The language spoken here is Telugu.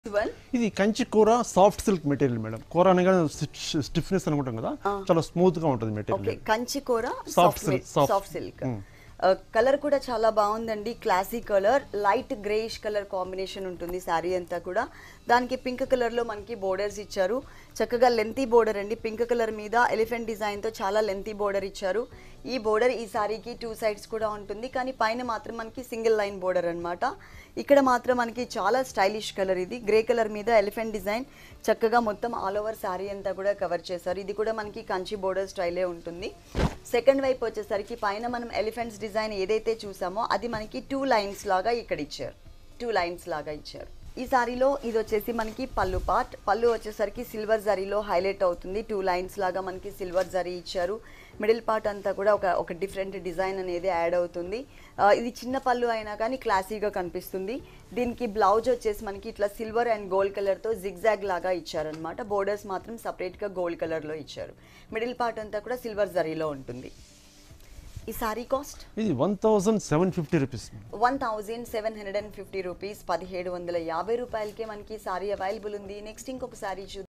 వన్ ఇది కంచి కూర సాఫ్ట్ సిల్క్ మెటీరియల్ మేడం కూర అనగా స్టిఫ్నెస్ అనుకుంటాం కదా చాలా స్మూత్ గా ఉంటుంది ఓకే మెటీరియల్ కంచి కూర Soft silk, soft. Soft silk colour కూడా చాలా బాగుందండి classy colour light greyish colour combination ఉంటుంది శారీ అంతా కూడా దానికి పింక్ కలర్ లో మనకి బోర్డర్స్ ఇచ్చారు చక్కగా లెంతీ బోర్డర్ అండి పింక్ కలర్ మీద ఎలిఫెంట్ డిజైన్ తో చాలా లెంతీ బోర్డర్ ఇచ్చారు ఈ బోర్డర్ ఈ సారీకి టూ సైడ్స్ కూడా ఉంటుంది కానీ పైన మాత్రం మనకి సింగిల్ లైన్ బోర్డర్ అన్నమాట ఇక్కడ మాత్రం మనకి చాలా స్టైలిష్ కలర్ ఇది గ్రే కలర్ మీద ఎలిఫెంట్ డిజైన్ చక్కగా మొత్తం ఆల్ ఓవర్ శారీ అంతా కూడా కవర్ చేశారు ఇది కూడా మనకి కంచి బోర్డర్ స్టైలే ఉంటుంది సెకండ్ వైపు వచ్చేసరికి పైన మనం ఎలిఫెంట్స్ డిజైన్ ఏదైతే చూసామో అది మనకి టూ లైన్స్ లాగా ఇక్కడ ఇచ్చారు టూ లైన్స్ లాగా ఇచ్చారు ఈ సారీలో ఇది వచ్చేసి మనకి పళ్ళు పార్ట్ పళ్ళు వచ్చేసరికి సిల్వర్ జరీలో హైలైట్ అవుతుంది టూ లైన్స్ లాగా మనకి సిల్వర్ జరీ ఇచ్చారు మిడిల్ పార్ట్ అంతా కూడా ఒక ఒక డిఫరెంట్ డిజైన్ అనేది యాడ్ అవుతుంది ఆ, ఇది చిన్న పళ్ళు అయినా కానీ క్లాసీగా కనిపిస్తుంది దీనికి బ్లౌజ్ వచ్చేసి మనకి ఇట్లా సిల్వర్ అండ్ గోల్డ్ కలర్తో జిగ్జాగ్ లాగా ఇచ్చారనమాట బోర్డర్స్ మాత్రం సపరేట్గా గోల్డ్ కలర్లో ఇచ్చారు మిడిల్ పార్ట్ అంతా కూడా సిల్వర్ జరీలో ఉంటుంది ఈ సారీ కాస్ట్ ఇది one thousand seven fifty rupees one thousand seven hundred and fifty rupees పదిహేడు వందల యాభై రూపాయలకే మనకి సారీ అవైలబుల్ ఉంది నెక్స్ట్ ఇంకొక సారీ చూద్దాం